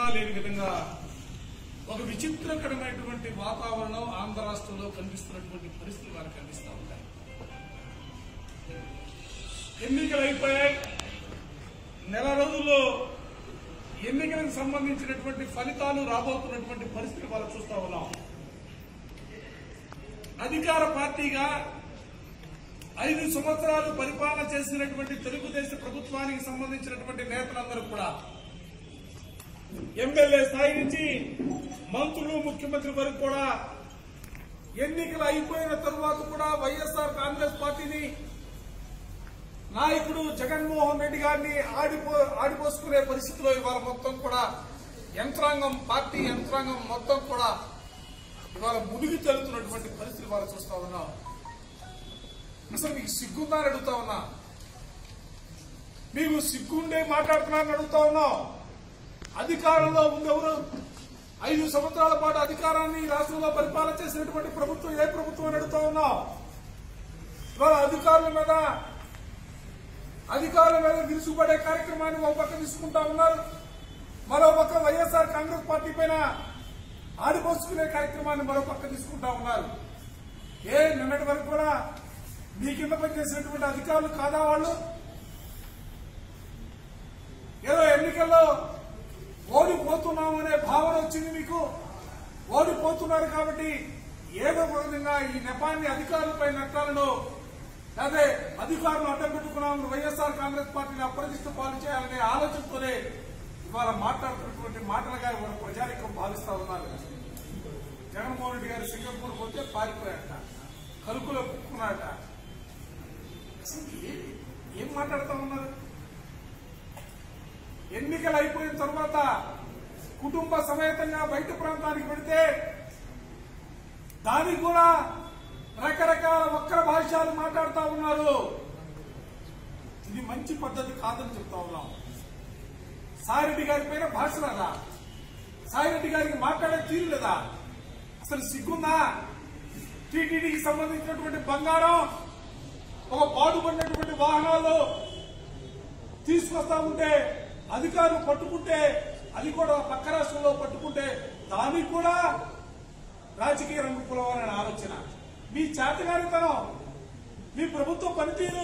లేని విధంగా ఒక విచిత్రకరమైనటువంటి వాతావరణం ఆంధ్ర రాష్ట్రంలో కనిపిస్తున్నటువంటి పరిస్థితులు మనకు కనిపిస్తూ ఉంటాయి ఎన్నికలు అయిపోయాయి నెల రోజుల్లో ఎన్నికలకు సంబంధించినటువంటి ఫలితాలు రాబోతున్నటువంటి పరిస్థితి వాళ్ళు చూస్తా ఉన్నాం అధికార పార్టీగా ఐదు సంవత్సరాలు పరిపాలన చేసినటువంటి తెలుగుదేశం ప్రభుత్వానికి సంబంధించినటువంటి నేతలందరూ కూడా ఎమ్మెల్యే స్థాయి నుంచి మంత్రులు ముఖ్యమంత్రి వరకు కూడా ఎన్నికలు అయిపోయిన తరువాత కూడా వైఎస్ఆర్ కాంగ్రెస్ పార్టీని నాయకుడు జగన్మోహన్ రెడ్డి గారిని ఆడిపో ఆడిపోసుకునే పరిస్థితిలో ఇవాళ మొత్తం కూడా యంత్రాంగం పార్టీ యంత్రాంగం మొత్తం కూడా ఇవాళ మునిగి తేలుతున్నటువంటి పరిస్థితి ఇవాళ చూస్తా ఉన్నాం అసలు మీకు సిగ్గుందా అని అడుగుతా ఉన్నా మీకు సిగ్గుండే మాట్లాడుతున్నారని అడుగుతా ఉన్నాం అధికారంలో ఉందెవరు ఐదు సంవత్సరాల పాటు అధికారాన్ని ఈ రాష్ట్రంలో పరిపాలన చేసినటువంటి ప్రభుత్వం ఏ ప్రభుత్వం అని అడుగుతా ఉన్నాం ఇవాళ అధికారుల మీద అధికారుల మీద విరుసుపడే కార్యక్రమాన్ని ఒక పక్క తీసుకుంటా ఉన్నారు మరో పక్క వైఎస్ఆర్ కాంగ్రెస్ పార్టీ పైన ఆడిపోసుకునే కార్యక్రమాన్ని మరో పక్క తీసుకుంటా ఉన్నారు ఏ నిన్నటి వరకు కూడా మీ కింద పనిచేసినటువంటి అధికారులు కాదా వాళ్ళు ఏదో ఎన్నికల్లో ఓడిపోతున్నాం అనే భావన వచ్చింది మీకు ఓడిపోతున్నారు కాబట్టి ఏదో ఒక విధంగా ఈ నెపాన్ని అధికారులపై నెట్టాలను అదే అధికారులు అడ్డం పెట్టుకున్నాం వైఎస్ఆర్ కాంగ్రెస్ పార్టీని అప్రతిష్ట పాలు చేయాలనే ఆలోచనతోనే ఇవాళ మాట్లాడుతున్నటువంటి మాటలుగా ఇవాళ ప్రజానికం భావిస్తా ఉన్నారు జగన్మోహన్ రెడ్డి గారు సింగపూర్ పోతే పారిపోయాట కలుపులో కుక్కున్నాట అసలు ఏ- ఏం మాట్లాడుతా ఉన్నారు ఎన్నికలు అయిపోయిన తర్వాత కుటుంబ సమేతంగా బయట ప్రాంతానికి పెడితే దానికి కూడా రకరకాల వక్ర భాష్యాలు మాట్లాడుతా ఉన్నారు ఇది మంచి పద్ధతి కాదని చెప్తా ఉన్నాం సాయిరెడ్డి గారి పైన భాష లేదా సాయిరెడ్డి గారికి మాట్లాడే తీరు లేదా అసలు సిగ్గుందా టీటీడీకి సంబంధించినటువంటి బంగారం ఒక పాడుపడినటువంటి వాహనాలు తీసుకొస్తా ఉంటే అధికారులు పట్టుకుంటే అది కూడా పక్క రాష్ట్రంలో పట్టుకుంటే దానికి కూడా రాజకీయ రంగు పులవాలనే ఆలోచన మీ చేతగారితనం మీ ప్రభుత్వ పనితీరు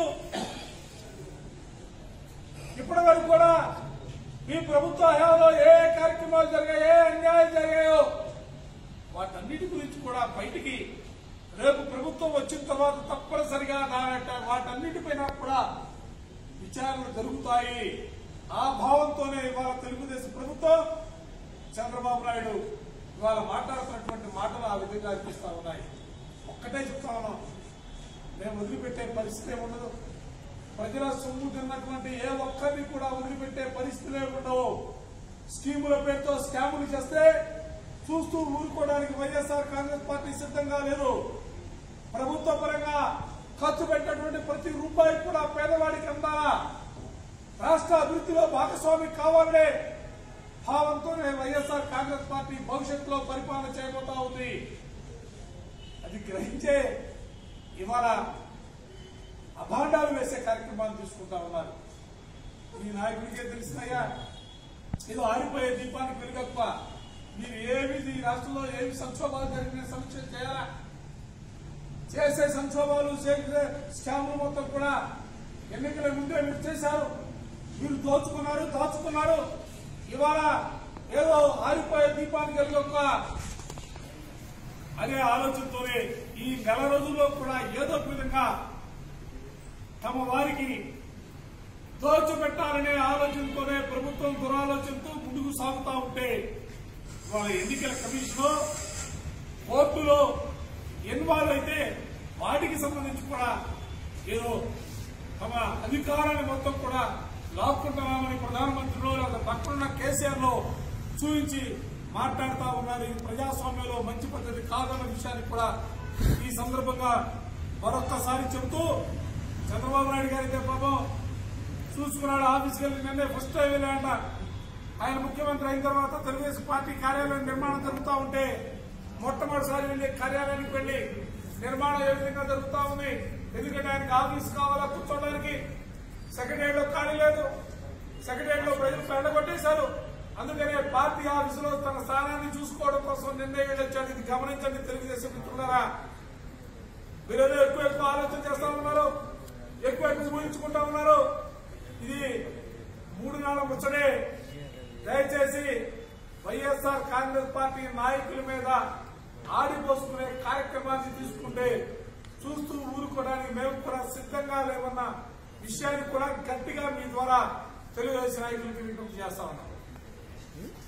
ఇప్పటి వరకు కూడా మీ ప్రభుత్వ హయాంలో ఏ కార్యక్రమాలు జరిగాయో ఏ అన్యాయం జరిగాయో వాటన్నిటి గురించి కూడా బయటికి రేపు ప్రభుత్వం వచ్చిన తర్వాత తప్పనిసరిగా దాని వాటన్నిటిపైన కూడా విచారణలు జరుగుతాయి ఆ భావంతోనే ఇవాళ తెలుగుదేశం ప్రభుత్వం చంద్రబాబు నాయుడు ఇవాళ మాట్లాడుతున్నటువంటి మాటలు ఆ విధంగా అనిపిస్తా ఉన్నాయి ఒక్కటే చెప్తా ఉన్నాం మేము వదిలిపెట్టే పరిస్థితి ఏమి ఉండదు ప్రజల సొమ్ము తిన్నటువంటి ఏ ఒక్కరిని కూడా వదిలిపెట్టే పరిస్థితులే ఉండవు స్కీముల పేరుతో స్కాములు చేస్తే చూస్తూ ఊరుకోవడానికి వైఎస్ఆర్ కాంగ్రెస్ పార్టీ సిద్ధంగా లేదు ప్రభుత్వ పరంగా ఖర్చు పెట్టినటువంటి ప్రతి రూపాయి కూడా పేదవాడికి అందాలా రాష్ట్ర అభివృద్ధిలో భాగస్వామి కావాలనే భావంతోనే వైఎస్ఆర్ కాంగ్రెస్ పార్టీ భవిష్యత్తులో పరిపాలన చేయబోతా ఉంది అది గ్రహించే ఇవాళ అభాండాలు వేసే కార్యక్రమాలు తీసుకుంటా ఉన్నారు మీ నాయకుడికే తెలిసినయ్యా ఏదో ఆరిపోయే దీపానికి వెలుగప్ప మీరు ఏమి ఈ రాష్ట్రంలో ఏమి సంక్షోభాలు జరిగిన సమీక్ష చేయాలా చేసే సంక్షోభాలు చేసే స్కాములు మొత్తం కూడా ఎన్నికల ముందే మీరు చేశారు మీరు దోచుకున్నారు దాచుకున్నారు ఇవాళ ఏదో ఆరిపోయే దీపానికి వెలుగొక్క అనే ఆలోచనతోనే ఈ నెల రోజుల్లో కూడా ఏదో ఒక విధంగా తమ వారికి దోచిపెట్టాలనే ఆలోచనతోనే ప్రభుత్వం దురాలోచనతో ముందుకు సాగుతా ఉంటే వాళ్ళ ఎన్నికల కమిషన్ కోర్టులో ఇన్వాల్వ్ అయితే వాటికి సంబంధించి కూడా ఏదో తమ అధికారాన్ని మొత్తం కూడా లాక్కుంటున్నామని ప్రధానమంత్రిలో లేదా పక్కనున్న కేసీఆర్ లో చూపించి మాట్లాడుతా ఉన్నారు ఇది ప్రజాస్వామ్యంలో మంచి పద్ధతి కాదన్న విషయాన్ని కూడా ఈ సందర్భంగా మరొక్కసారి చెబుతూ చంద్రబాబు నాయుడు గారి పాపం చూసుకున్నాడు ఆఫీస్కి వెళ్ళి నిన్నే ఫస్ట్ టైం వెళ్ళాడంట ఆయన ముఖ్యమంత్రి అయిన తర్వాత తెలుగుదేశం పార్టీ కార్యాలయం నిర్మాణం జరుగుతూ ఉంటే మొట్టమొదటిసారి వెళ్లి కార్యాలయానికి వెళ్లి నిర్మాణం ఏ విధంగా జరుగుతా ఉంది ఎందుకంటే ఆయనకి ఆఫీస్ కావాలా కూర్చోవడానికి సెక్రటరీలో ఖాళీ లేదు సెక్రటరీలో ప్రజలు ఎండగొట్టేశారు అందుకనే పార్టీ ఆఫీసులో తన స్థానాన్ని చూసుకోవడం కోసం నిర్ణయం వెళ్ళొచ్చాడు ఇది గమనించండి తెలుగుదేశం మిత్రులారా మీరేదో ఎక్కువ ఎక్కువ ఆలోచన చేస్తా ఉన్నారు ఎక్కువ ఎక్కువ ఊహించుకుంటా ఉన్నారు ఇది మూడు నెలల ముచ్చడే దయచేసి వైఎస్ఆర్ కాంగ్రెస్ పార్టీ నాయకుల మీద ఆడిపోసుకునే కార్యక్రమాన్ని తీసుకుంటే చూస్తూ ఊరుకోవడానికి మేము కూడా సిద్ధంగా లేవన్న విషయాన్ని కూడా గట్టిగా మీ ద్వారా తెలుగుదేశం నాయకులకి విజ్ఞప్తి చేస్తా ఉన్నాం